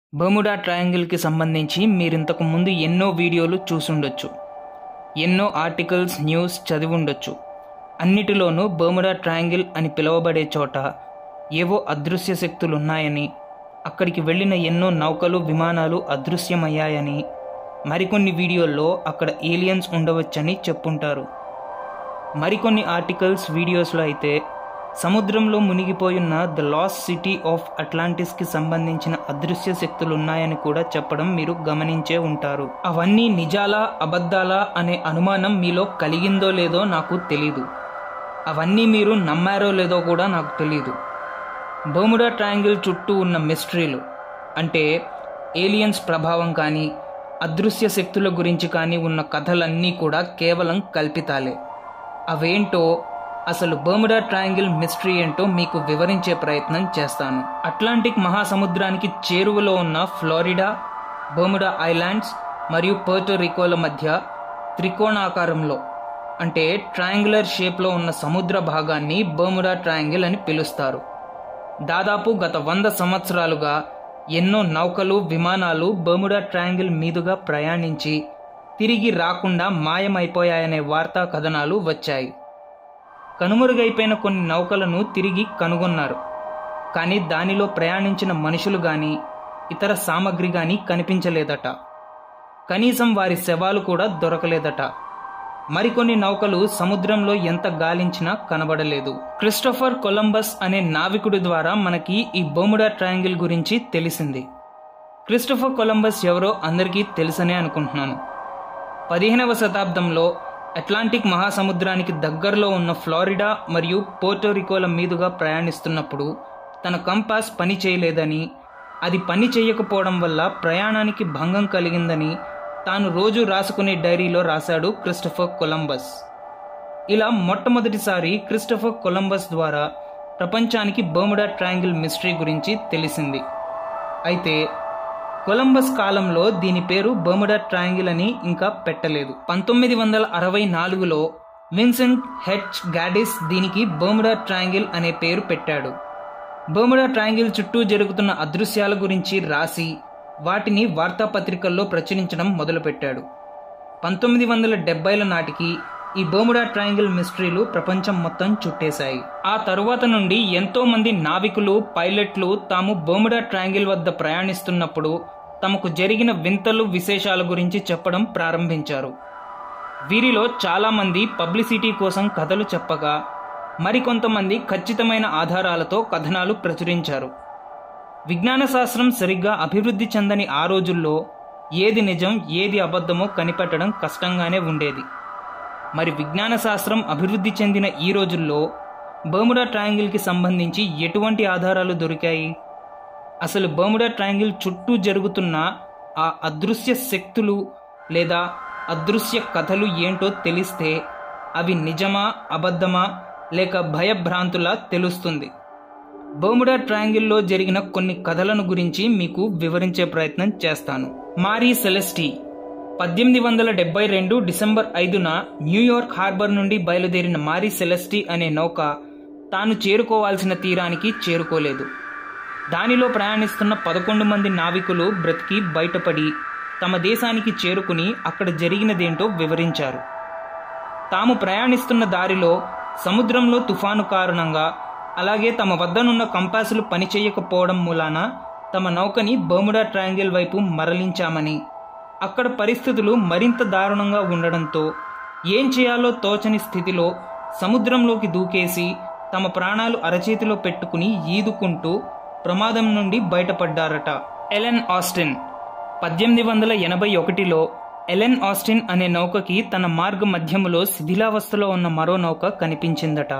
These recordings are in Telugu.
బర్ముడా ట్రయాంగిల్కి సంబంధించి మీరింతకు ముందు ఎన్నో వీడియోలు చూసుండొచ్చు ఎన్నో ఆర్టికల్స్ న్యూస్ చదివి ఉండొచ్చు అన్నిటిలోనూ బర్ముడా ట్రయాంగిల్ అని పిలువబడే చోట ఏవో అదృశ్య శక్తులు ఉన్నాయని అక్కడికి వెళ్ళిన ఎన్నో నౌకలు విమానాలు అదృశ్యమయ్యాయని మరికొన్ని వీడియోల్లో అక్కడ ఏలియన్స్ ఉండవచ్చని చెప్పుంటారు మరికొన్ని ఆర్టికల్స్ వీడియోస్లో అయితే సముద్రంలో మునిగిపోయున్న ద లాస్ట్ సిటీ ఆఫ్ అట్లాంటిస్కి సంబంధించిన అదృశ్య శక్తులు ఉన్నాయని కూడా చెప్పడం మీరు గమనించే ఉంటారు అవన్నీ నిజాలా అబద్ధాలా అనే అనుమానం మీలో కలిగిందో లేదో నాకు తెలీదు అవన్నీ మీరు నమ్మారో లేదో కూడా నాకు తెలీదు బర్ముడా ట్రయాంగిల్ చుట్టూ ఉన్న మిస్టరీలు అంటే ఏలియన్స్ ప్రభావం కానీ అదృశ్య శక్తుల గురించి కానీ ఉన్న కథలన్నీ కూడా కేవలం కల్పితాలే అవేంటో అసలు బర్ముడా ట్రయాంగిల్ మిస్టరీ ఏంటో మీకు వివరించే ప్రయత్నం చేస్తాను అట్లాంటిక్ మహాసముద్రానికి చేరువలో ఉన్న ఫ్లోరిడా బర్ముడా ఐలాండ్స్ మరియు పర్టోరికోల మధ్య త్రికోణాకారంలో అంటే ట్రయాంగులర్ షేప్లో ఉన్న సముద్ర భాగాన్ని బర్ముడా ట్రయాంగిల్ అని పిలుస్తారు దాదాపు గత వంద సంవత్సరాలుగా ఎన్నో నౌకలు విమానాలు బర్ముడా ట్రయాంగిల్ మీదుగా ప్రయాణించి తిరిగి రాకుండా మాయమైపోయాయనే వార్తా కథనాలు వచ్చాయి కనుమరుగైపోయిన కొన్ని నౌకలను తిరిగి కనుగొన్నారు కానీ దానిలో ప్రయాణించిన మనుషులు కానీ ఇతర సామగ్రి కానీ కనిపించలేదట కనీసం వారి శవాలు కూడా దొరకలేదట మరికొన్ని నౌకలు సముద్రంలో ఎంత గాలించినా కనబడలేదు క్రిస్టోఫర్ కొలంబస్ అనే నావికుడి ద్వారా మనకి ఈ బొముడా ట్రయాంగిల్ గురించి తెలిసింది క్రిస్టోఫర్ కొలంబస్ ఎవరో అందరికీ తెలుసనే అనుకుంటున్నాను పదిహేనవ శతాబ్దంలో అట్లాంటిక్ మహాసముద్రానికి దగ్గరలో ఉన్న ఫ్లోరిడా మరియు పోర్టోరికోల మీదుగా ప్రయాణిస్తున్నప్పుడు తన కంపాస్ పని చేయలేదని అది పని చేయకపోవడం వల్ల ప్రయాణానికి భంగం కలిగిందని తాను రోజు రాసుకునే డైరీలో రాశాడు క్రిస్టఫర్ కొలంబస్ ఇలా మొట్టమొదటిసారి క్రిస్టఫర్ కొలంబస్ ద్వారా ప్రపంచానికి బర్ముడా ట్రయాంగిల్ మిస్టరీ గురించి తెలిసింది అయితే కొలంబస్ కాలంలో దీని పేరు బర్ముడా ట్రయాంగిల్ అని ఇంకా పెట్టలేదు పంతొమ్మిది వందల అరవై నాలుగులో విన్సెంట్ హెచ్ గాడిస్ దీనికి బర్ముడా ట్రయాంగిల్ అనే పేరు పెట్టాడు బర్ముడా ట్రయాంగిల్ చుట్టూ జరుగుతున్న అదృశ్యాల గురించి రాసి వాటిని వార్తాపత్రికల్లో ప్రచురించడం మొదలుపెట్టాడు పంతొమ్మిది వందల డెబ్బైల నాటికి ఈ బర్ముడా ట్రయాంగిల్ మిస్టరీలు ప్రపంచం మొత్తం చుట్టేశాయి ఆ తరువాత నుండి ఎంతో మంది నావికులు పైలట్లు తాము బర్ముడా ట్రయాంగిల్ వద్ద ప్రయాణిస్తున్నప్పుడు తమకు జరిగిన వింతలు విశేషాల గురించి చెప్పడం ప్రారంభించారు వీరిలో చాలామంది పబ్లిసిటీ కోసం కథలు చెప్పగా మరికొంతమంది ఖచ్చితమైన ఆధారాలతో కథనాలు ప్రచురించారు విజ్ఞాన శాస్త్రం సరిగ్గా అభివృద్ధి చెందని ఆ రోజుల్లో ఏది నిజం ఏది అబద్ధమో కనిపెట్టడం కష్టంగానే ఉండేది మరి విజ్ఞాన శాస్త్రం అభివృద్ధి చెందిన ఈ రోజుల్లో బర్ముడా ట్రయాంగిల్కి సంబంధించి ఎటువంటి ఆధారాలు దొరికాయి అసలు బర్ముడా ట్రయాంగిల్ చుట్టూ జరుగుతున్న ఆ అదృశ్య శక్తులు లేదా అదృశ్య కథలు ఏంటో తెలిస్తే అవి నిజమా అబద్ధమా లేక భయభ్రాంతులా తెలుస్తుంది బర్ముడా ట్రయాంగిల్లో జరిగిన కొన్ని కథలను గురించి మీకు వివరించే ప్రయత్నం చేస్తాను మారీ సెలెస్టీ పద్దెనిమిది వందల డెబ్బై రెండు డిసెంబర్ ఐదున న్యూయార్క్ హార్బర్ నుండి బయలుదేరిన మారీ సెలెస్టీ అనే నౌక తాను చేరుకోవాల్సిన తీరానికి చేరుకోలేదు దానిలో ప్రయాణిస్తున్న పదకొండు మంది నావికులు బ్రతికి బయటపడి తమ దేశానికి చేరుకుని అక్కడ జరిగినదేంటో వివరించారు తాము ప్రయాణిస్తున్న దారిలో సముద్రంలో తుఫాను కారణంగా అలాగే తమ వద్దనున్న కంపాసులు పనిచేయకపోవడం మూలాన తమ నౌకని బర్ముడా ట్రయాంగిల్ వైపు మరలించామని అక్కడ పరిస్థితులు మరింత దారుణంగా ఉండడంతో ఏం చేయాలో తోచని స్థితిలో సముద్రంలోకి దూకేసి తమ ప్రాణాలు అరచేతిలో పెట్టుకుని ఈదుకుంటూ ప్రమాదం నుండి బయటపడ్డారట ఎలెన్ ఆస్టిన్ పద్దెనిమిది వందల ఎనభై ఒకటిలో ఎలెన్ ఆస్టిన్ అనే నౌకకి తన మార్గ మధ్యములో శిథిలావస్థలో ఉన్న మరో నౌక కనిపించిందట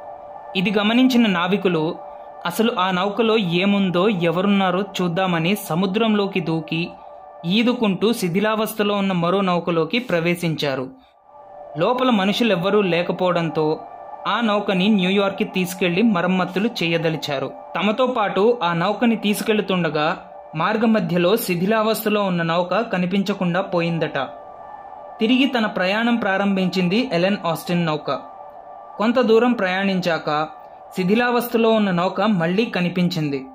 ఇది గమనించిన నావికులు అసలు ఆ నౌకలో ఏముందో ఎవరున్నారో చూద్దామని సముద్రంలోకి దూకి ఈదుకుంటూ శిథిలావస్థలో ఉన్న మరో నౌకలోకి ప్రవేశించారు లోపల మనుషులెవ్వరూ లేకపోవడంతో ఆ నౌకని న్యూయార్క్కి తీసుకెళ్లి మరమ్మతులు చేయదలిచారు తమతో పాటు ఆ నౌకని తీసుకెళ్తుండగా మార్గమధ్యలో శిథిలావస్థలో ఉన్న నౌక కనిపించకుండా పోయిందట తిరిగి తన ప్రయాణం ప్రారంభించింది ఎలెన్ ఆస్టిన్ నౌక కొంత దూరం ప్రయాణించాక శిథిలావస్థలో ఉన్న నౌక మళ్లీ కనిపించింది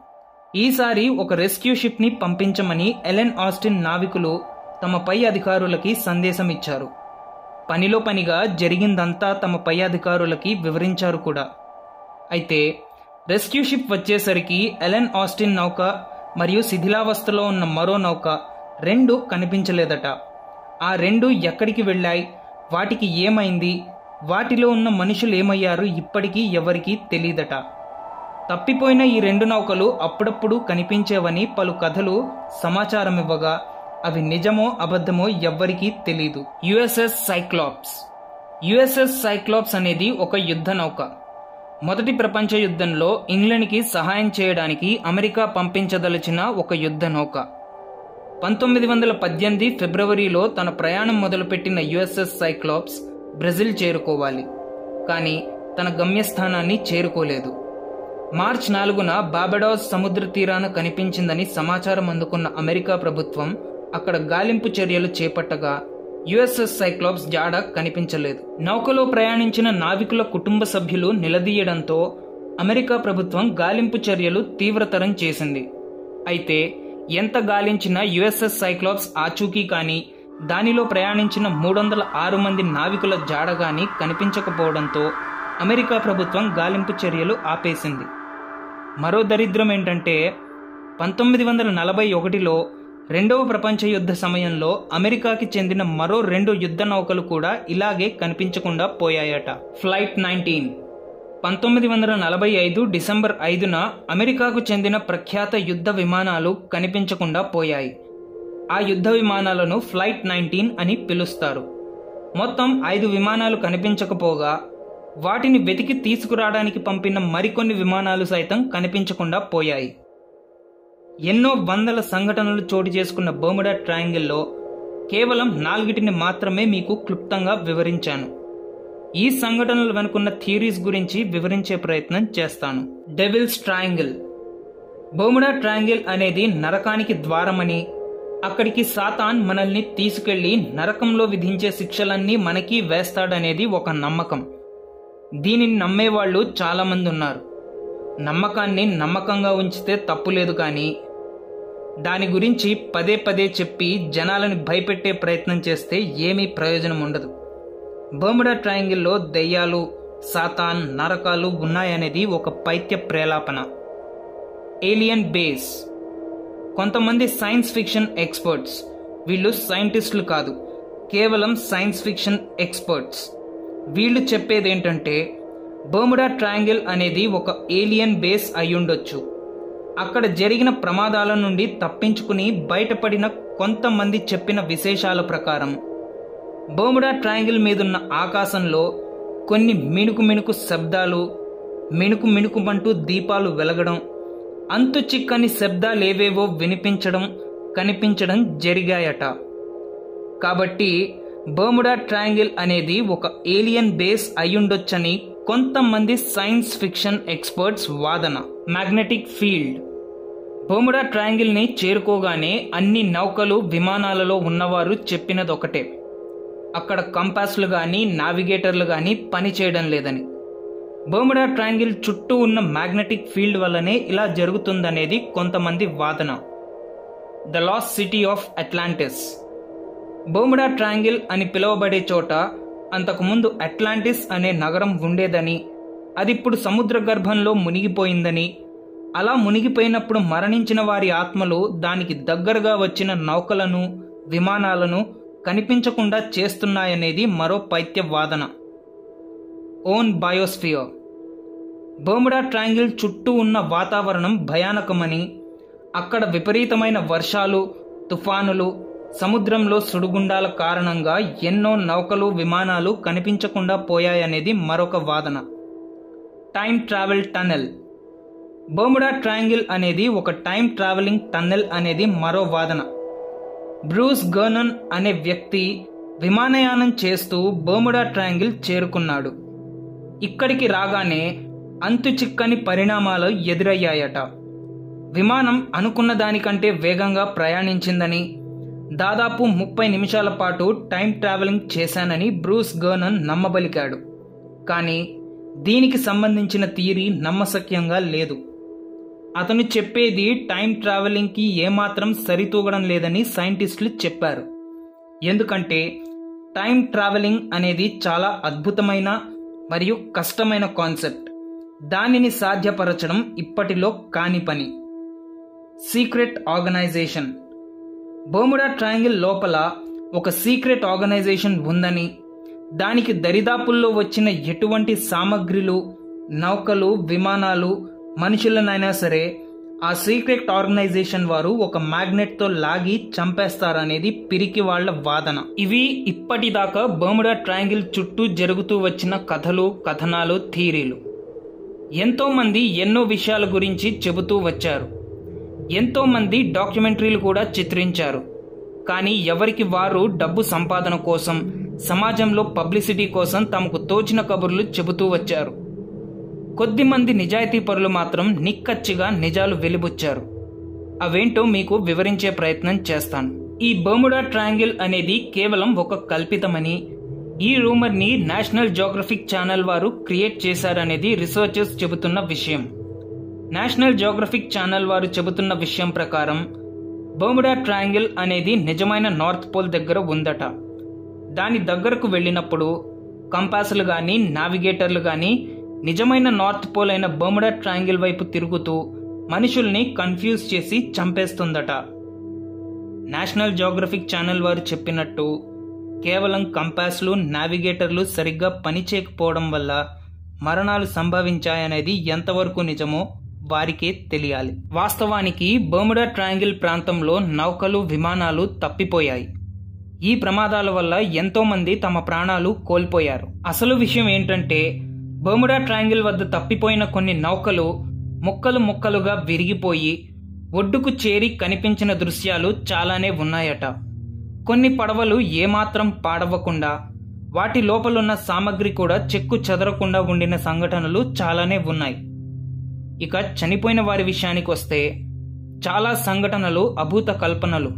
ఈసారి ఒక రెస్క్యూ షిప్ని పంపించమని ఎలెన్ ఆస్టిన్ నావికులు తమ పై అధికారులకి సందేశం ఇచ్చారు పనిలో పనిగా జరిగిందంతా తమ పై అధికారులకి వివరించారు కూడా అయితే రెస్క్యూ షిప్ వచ్చేసరికి ఎలెన్ ఆస్టిన్ నౌక మరియు శిథిలావస్థలో ఉన్న మరో నౌక రెండు కనిపించలేదట ఆ రెండు ఎక్కడికి వెళ్ళాయి వాటికి ఏమైంది వాటిలో ఉన్న మనుషులు ఏమయ్యారు ఇప్పటికీ ఎవరికీ తెలియదట తప్పిపోయిన ఈ రెండు నౌకలు అప్పుడప్పుడు కనిపించేవని పలు కథలు సమాచారం ఇవ్వగా అవి నిజమో అబద్ధమో ఎవ్వరికీ తెలీదు యుఎస్ఎస్ సైక్లాప్స్ యుఎస్ఎస్ సైక్లాప్స్ అనేది ఒక యుద్ధ నౌక మొదటి ప్రపంచ యుద్ధంలో ఇంగ్లాండ్కి సహాయం చేయడానికి అమెరికా పంపించదలిచిన ఒక యుద్ధ నౌక పంతొమ్మిది వందల పద్దెనిమిది ఫిబ్రవరిలో తన ప్రయాణం మొదలుపెట్టిన యుఎస్ఎస్ సైక్లాప్స్ బ్రెజిల్ చేరుకోవాలి కానీ తన గమ్యస్థానాన్ని చేరుకోలేదు మార్చ్ నాలుగున బాబడాస్ సముద్ర తీరాన కనిపించిందని సమాచారం అందుకున్న అమెరికా ప్రభుత్వం అక్కడ గాలింపు చర్యలు చేపట్టగా యుఎస్ఎస్ సైక్లాప్స్ జాడ కనిపించలేదు నౌకలో ప్రయాణించిన నావికుల కుటుంబ సభ్యులు నిలదీయడంతో అమెరికా ప్రభుత్వం గాలింపు చర్యలు తీవ్రతరం చేసింది అయితే ఎంత గాలించినా యుఎస్ఎస్ సైక్లాప్స్ ఆచూకీ కానీ దానిలో ప్రయాణించిన మూడు వందల ఆరు మంది నావికుల జాడ కానీ కనిపించకపోవడంతో అమెరికా ప్రభుత్వం గాలింపు చర్యలు ఆపేసింది మరో దరిద్రం ఏంటంటే పంతొమ్మిది వందల నలభై ఒకటిలో రెండవ ప్రపంచ యుద్ధ సమయంలో అమెరికాకి చెందిన మరో రెండు యుద్ధ నౌకలు కూడా ఇలాగే కనిపించకుండా పోయాయట ఫ్లైట్ నైన్టీన్ పంతొమ్మిది వందల నలభై ఐదు డిసెంబర్ ఐదున అమెరికాకు చెందిన ప్రఖ్యాత యుద్ధ విమానాలు కనిపించకుండా పోయాయి ఆ యుద్ధ విమానాలను ఫ్లైట్ నైన్టీన్ అని పిలుస్తారు మొత్తం ఐదు విమానాలు కనిపించకపోగా వాటిని వెతికి తీసుకురావడానికి పంపిన మరికొన్ని విమానాలు సైతం కనిపించకుండా పోయాయి ఎన్నో వందల సంఘటనలు చోటు చేసుకున్న బర్ముడా ట్రయాంగిల్లో కేవలం నాలుగిటిని మాత్రమే మీకు క్లుప్తంగా వివరించాను ఈ సంఘటనలు వెనుకున్న థియరీస్ గురించి వివరించే ప్రయత్నం చేస్తాను డెవిల్స్ ట్రయాంగిల్ బర్ముడా ట్రయాంగిల్ అనేది నరకానికి ద్వారమని అక్కడికి సాతాన్ మనల్ని తీసుకెళ్లి నరకంలో విధించే శిక్షలన్నీ మనకి వేస్తాడనేది ఒక నమ్మకం దీనిని నమ్మేవాళ్ళు చాలామంది ఉన్నారు నమ్మకాన్ని నమ్మకంగా ఉంచితే తప్పు లేదు కానీ దాని గురించి పదే పదే చెప్పి జనాలను భయపెట్టే ప్రయత్నం చేస్తే ఏమీ ప్రయోజనం ఉండదు బర్ముడా ట్రయాంగిల్లో దెయ్యాలు సాతాన్ నరకాలు ఉన్నాయనేది ఒక పైత్య ప్రేలాపన ఏలియన్ బేస్ కొంతమంది సైన్స్ ఫిక్షన్ ఎక్స్పర్ట్స్ వీళ్ళు సైంటిస్టులు కాదు కేవలం సైన్స్ ఫిక్షన్ ఎక్స్పర్ట్స్ వీళ్ళు చెప్పేది ఏంటంటే బర్ముడా ట్రయాంగిల్ అనేది ఒక ఏలియన్ బేస్ అయ్యుండొచ్చు అక్కడ జరిగిన ప్రమాదాల నుండి తప్పించుకుని బయటపడిన కొంతమంది చెప్పిన విశేషాల ప్రకారం బర్ముడా ట్రయాంగిల్ మీదున్న ఆకాశంలో కొన్ని మిణుకు మిణుకు శబ్దాలు మిణుకు మిణుకుమంటూ దీపాలు వెలగడం అంతు చిక్కని శబ్దాలేవేవో వినిపించడం కనిపించడం జరిగాయట కాబట్టి బర్ముడా ట్రయాంగిల్ అనేది ఒక ఏలియన్ బేస్ అయ్యుండొచ్చని కొంతమంది సైన్స్ ఫిక్షన్ ఎక్స్పర్ట్స్ వాదన మ్యాగ్నెటిక్ ఫీల్డ్ బర్ముడా ట్రయాంగిల్ని చేరుకోగానే అన్ని నౌకలు విమానాలలో ఉన్నవారు చెప్పినది ఒకటే అక్కడ కంపాస్లు కానీ నావిగేటర్లు కానీ పనిచేయడం లేదని బర్ముడా ట్రయాంగిల్ చుట్టూ ఉన్న మ్యాగ్నెటిక్ ఫీల్డ్ వల్లనే ఇలా జరుగుతుందనేది కొంతమంది వాదన the lost city of Atlantis Bermuda Triangle అని పిలువబడే చోట అంతకుముందు అట్లాంటిస్ అనే నగరం ఉండేదని అదిప్పుడు సముద్ర గర్భంలో మునిగిపోయిందని అలా మునిగిపోయినప్పుడు మరణించిన వారి ఆత్మలు దానికి దగ్గరగా వచ్చిన నౌకలను విమానాలను కనిపించకుండా చేస్తున్నాయనేది మరో పైత్య వాదన ఓన్ బయోస్ఫియర్ బర్ముడా ట్రయాంగిల్ చుట్టూ ఉన్న వాతావరణం భయానకమని అక్కడ విపరీతమైన వర్షాలు తుఫానులు సముద్రంలో సుడిగుండాల కారణంగా ఎన్నో నౌకలు విమానాలు కనిపించకుండా పోయాయనేది మరొక వాదన time travel tunnel Bermuda Triangle అనేది ఒక టైం ట్రావెలింగ్ టన్నెల్ అనేది మరో వాదన బ్రూస్ గర్నన్ అనే వ్యక్తి విమానయానం చేస్తూ బర్ముడా ట్రయాంగిల్ చేరుకున్నాడు ఇక్కడికి రాగానే అంతు చిక్కని పరిణామాలు ఎదురయ్యాయట విమానం అనుకున్న దానికంటే వేగంగా ప్రయాణించిందని దాదాపు ముప్పై నిమిషాల పాటు టైం ట్రావెలింగ్ చేశానని బ్రూస్ గర్నన్ నమ్మబలికాడు కానీ దీనికి సంబంధించిన థియరీ నమ్మశక్యంగా లేదు అతను చెప్పేది టైం ట్రావెలింగ్కి ఏమాత్రం సరితూగడం లేదని సైంటిస్టులు చెప్పారు ఎందుకంటే టైం ట్రావెలింగ్ అనేది చాలా అద్భుతమైన మరియు కష్టమైన కాన్సెప్ట్ దానిని సాధ్యపరచడం ఇప్పటిలో కాని పని సీక్రెట్ ఆర్గనైజేషన్ బోముడా ట్రయాంగిల్ లోపల ఒక సీక్రెట్ ఆర్గనైజేషన్ ఉందని దానికి దరిదాపుల్లో వచ్చిన ఎటువంటి సామగ్రిలు నౌకలు విమానాలు మనుషులనైనా సరే ఆ సీక్రెట్ ఆర్గనైజేషన్ వారు ఒక మ్యాగ్నెట్తో లాగి చంపేస్తారనేది పిరికి వాళ్ల వాదన ఇవి ఇప్పటిదాకా బర్ముడా ట్రయాంగిల్ చుట్టూ జరుగుతూ వచ్చిన కథలు కథనాలు థీరీలు ఎంతో మంది ఎన్నో విషయాల గురించి చెబుతూ వచ్చారు ఎంతో మంది డాక్యుమెంటరీలు కూడా చిత్రించారు కానీ ఎవరికి వారు డబ్బు సంపాదన కోసం సమాజంలో పబ్లిసిటీ కోసం తమకు తోచిన కబుర్లు చెబుతూ వచ్చారు కొద్దిమంది నిజాయితీ పరులు మాత్రం నిక్కచ్చిగా నిజాలు వెలిబుచ్చారు అవేంటో మీకు వివరించే ప్రయత్నం చేస్తాను ఈ బర్ముడా ట్రయాంగిల్ అనేది కేవలం ఒక కల్పితమని ఈ రూమర్ని నేషనల్ జోగ్రఫిక్ ఛానల్ వారు క్రియేట్ చేశారనేది రీసెర్చర్స్ చెబుతున్న విషయం నేషనల్ జోగ్రఫిక్ ఛానల్ వారు చెబుతున్న విషయం ప్రకారం బర్ముడా ట్రయాంగిల్ అనేది నిజమైన నార్త్ పోల్ దగ్గర ఉందట దాని దగ్గరకు వెళ్ళినప్పుడు కంపాసులు కానీ నావిగేటర్లు కానీ నిజమైన నార్త్ పోల్ అయిన బర్ముడా ట్రయాంగిల్ వైపు తిరుగుతూ మనుషుల్ని కన్ఫ్యూజ్ చేసి చంపేస్తుందట నేషనల్ జోగ్రఫిక్ ఛానల్ వారు చెప్పినట్టు కేవలం కంపాస్లు నావిగేటర్లు సరిగ్గా పనిచేయకపోవడం వల్ల మరణాలు సంభవించాయనేది ఎంతవరకు నిజమో వారికే తెలియాలి వాస్తవానికి బర్ముడా ట్రయాంగిల్ ప్రాంతంలో నౌకలు విమానాలు తప్పిపోయాయి ఈ ప్రమాదాల వల్ల ఎంతో మంది తమ ప్రాణాలు కోల్పోయారు అసలు విషయం ఏంటంటే బర్ముడా ట్రయాంగిల్ వద్ద తప్పిపోయిన కొన్ని నౌకలు ముక్కలు ముక్కలుగా విరిగిపోయి ఒడ్డుకు చేరి కనిపించిన దృశ్యాలు చాలానే ఉన్నాయట కొన్ని పడవలు ఏమాత్రం పాడవకుండా వాటి లోపలున్న సామగ్రి కూడా చెక్కు చెదరకుండా ఉండిన సంఘటనలు చాలానే ఉన్నాయి ఇక చనిపోయిన వారి విషయానికి వస్తే చాలా సంఘటనలు అభూత కల్పనలు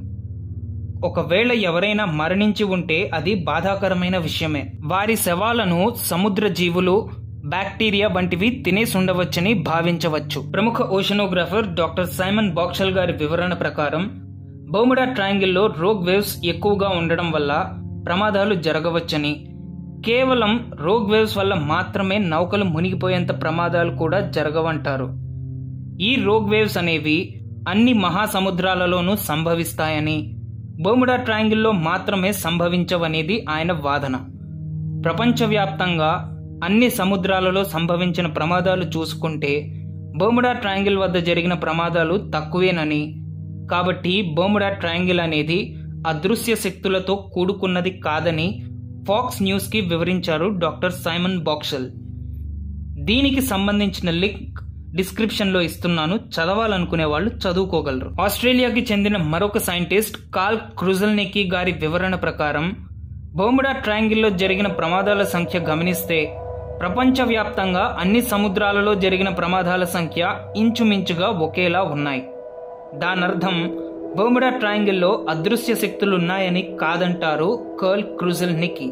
ఒకవేళ ఎవరైనా మరణించి ఉంటే అది బాధాకరమైన విషయమే వారి శవాలను సముద్ర జీవులు బ్యాక్టీరియా వంటివి తినేసి ఉండవచ్చని భావించవచ్చు ప్రముఖ ఓషనోగ్రాఫర్ డాక్టర్ సైమన్ బాక్షల్ గారి వివరణ ప్రకారం బౌముడా ట్రయాంగిల్లో రోగ్ వేవ్స్ ఎక్కువగా ఉండడం వల్ల ప్రమాదాలు జరగవచ్చని కేవలం రోగ్ వేవ్స్ వల్ల మాత్రమే నౌకలు మునిగిపోయేంత ప్రమాదాలు కూడా జరగవంటారు ఈ రోగ్ వేవ్స్ అనేవి అన్ని మహాసముద్రాలలోనూ సంభవిస్తాయని బోముడా ట్రయాంగిల్లో మాత్రమే సంభవించవనేది ఆయన వాదన ప్రపంచవ్యాప్తంగా అన్ని సముద్రాలలో సంభవించిన ప్రమాదాలు చూసుకుంటే బోముడా ట్రయాంగిల్ వద్ద జరిగిన ప్రమాదాలు తక్కువేనని కాబట్టి బోముడా ట్రయాంగిల్ అనేది అదృశ్య శక్తులతో కూడుకున్నది కాదని ఫాక్స్ న్యూస్కి వివరించారు డాక్టర్ సైమన్ బాక్షల్ దీనికి సంబంధించిన లింక్ డిస్క్రిప్షన్లో ఇస్తున్నాను చదవాలనుకునే వాళ్ళు చదువుకోగలరు ఆస్ట్రేలియాకి చెందిన మరొక సైంటిస్ట్ కాల్ క్రుజల్నికీ గారి వివరణ ప్రకారం బోముడా ట్రయాంగిల్లో జరిగిన ప్రమాదాల సంఖ్య గమనిస్తే ప్రపంచవ్యాప్తంగా అన్ని సముద్రాలలో జరిగిన ప్రమాదాల సంఖ్య ఇంచుమించుగా ఒకేలా ఉన్నాయి దానర్థం బోముడా ట్రయాంగిల్లో అదృశ్య శక్తులున్నాయని కాదంటారు కర్ల్ క్రూజల్ నికి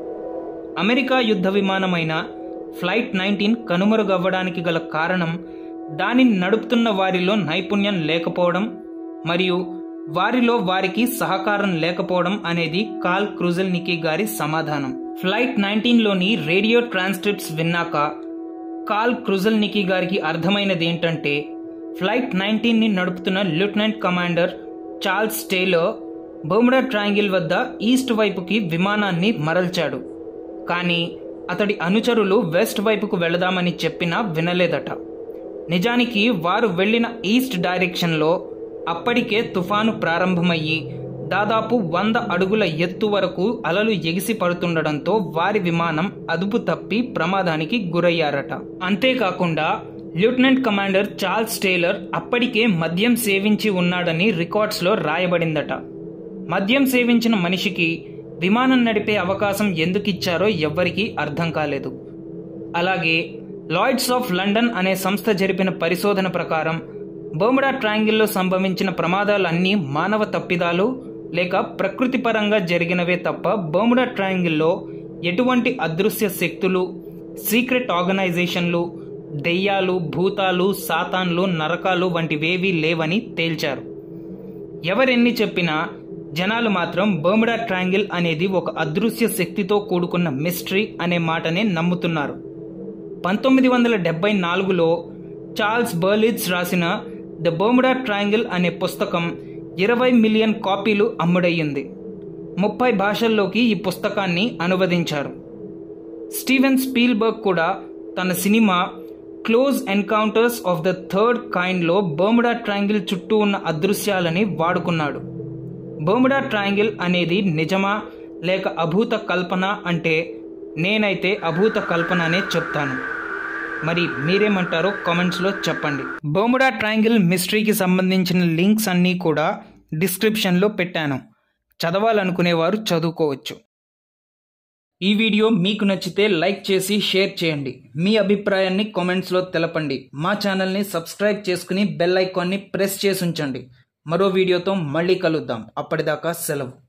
అమెరికా యుద్ధ విమానమైన ఫ్లైట్ నైన్టీన్ కనుమరుగవ్వడానికి గల కారణం దానిని నడుపుతున్న వారిలో నైపుణ్యం లేకపోవడం మరియు వారిలో వారికి సహకారం లేకపోవడం అనేది కాల్ క్రూజల్ నికి గారి సమాధానం ఫ్లైట్ నైన్టీన్లోని రేడియో ట్రాన్స్క్రిప్ట్స్ విన్నాక కాల్ క్రూజల్ నికి గారికి అర్థమైనది ఏంటంటే ఫ్లైట్ నైన్టీన్ని నడుపుతున్న lieutenant commander Charles Taylor Bermuda Triangle వద్ద ఈస్ట్ వైపుకి విమానాన్ని మరల్చాడు కానీ అతడి అనుచరులు వెస్ట్ వైపుకు వెళదామని చెప్పినా వినలేదట నిజానికి వారు వెళ్ళిన ఈస్ట్ డైరెక్షన్లో అప్పటికే తుఫాను ప్రారంభమయ్యి దాదాపు వంద అడుగుల ఎత్తు వరకు అలలు ఎగిసి పడుతుండడంతో వారి విమానం అదుపు తప్పి ప్రమాదానికి గురయ్యారట అంతేకాకుండా లెఫ్టినెంట్ కమాండర్ చార్ల్స్ టేలర్ అప్పటికే మద్యం సేవించి ఉన్నాడని రికార్డ్స్లో రాయబడిందట మద్యం సేవించిన మనిషికి విమానం నడిపే అవకాశం ఎందుకు ఇచ్చారో ఎవ్వరికీ అర్థం కాలేదు అలాగే లాయిడ్స్ ఆఫ్ లండన్ అనే సంస్థ జరిపిన పరిశోధన ప్రకారం బోముడా ట్రయాంగిల్లో సంభవించిన ప్రమాదాలన్నీ మానవ తప్పిదాలు లేక ప్రకృతి పరంగా జరిగినవే తప్ప బోముడా ట్రయాంగిల్లో ఎటువంటి అదృశ్య శక్తులు సీక్రెట్ ఆర్గనైజేషన్లు దెయ్యాలు భూతాలు సాతాన్లు నరకాలు వంటివేవీ లేవని తేల్చారు ఎవరెన్ని చెప్పినా జనాలు మాత్రం బర్ముడా ట్రాంగిల్ అనేది ఒక అదృశ్య శక్తితో కూడుకున్న మిస్టరీ అనే మాటనే నమ్ముతున్నారు పంతొమ్మిది వందల డెబ్బై నాలుగులో చార్ల్స్ బర్లిట్స్ రాసిన ద బర్ముడా ట్రాంగిల్ అనే పుస్తకం ఇరవై మిలియన్ కాపీలు అమ్ముడయ్యింది ముప్పై భాషల్లోకి ఈ పుస్తకాన్ని అనువదించారు స్టీవెన్ స్పీల్బర్గ్ కూడా తన సినిమా Close Encounters of the Third కైండ్లో బర్ముడా ట్రాంగిల్ చుట్టూ ఉన్న అదృశ్యాలని వాడుకున్నాడు బర్ముడా ట్రాంగిల్ అనేది నిజమా లేక అభూత కల్పన అంటే నేనైతే అభూత కల్పననే చెప్తాను మరి మీరేమంటారో కామెంట్స్లో చెప్పండి బర్ముడా ట్రాంగిల్ మిస్టరీకి సంబంధించిన లింక్స్ అన్నీ కూడా డిస్క్రిప్షన్లో పెట్టాను చదవాలనుకునేవారు చదువుకోవచ్చు ఈ వీడియో మీకు నచ్చితే లైక్ చేసి షేర్ చేయండి మీ అభిప్రాయాన్ని కామెంట్స్లో తెలపండి మా ఛానల్ని సబ్స్క్రైబ్ చేసుకుని బెల్ ఐకాన్ని ప్రెస్ చేసి ఉంచండి మరో వీడియోతో మళ్ళీ కలుద్దాం అప్పటిదాకా సెలవు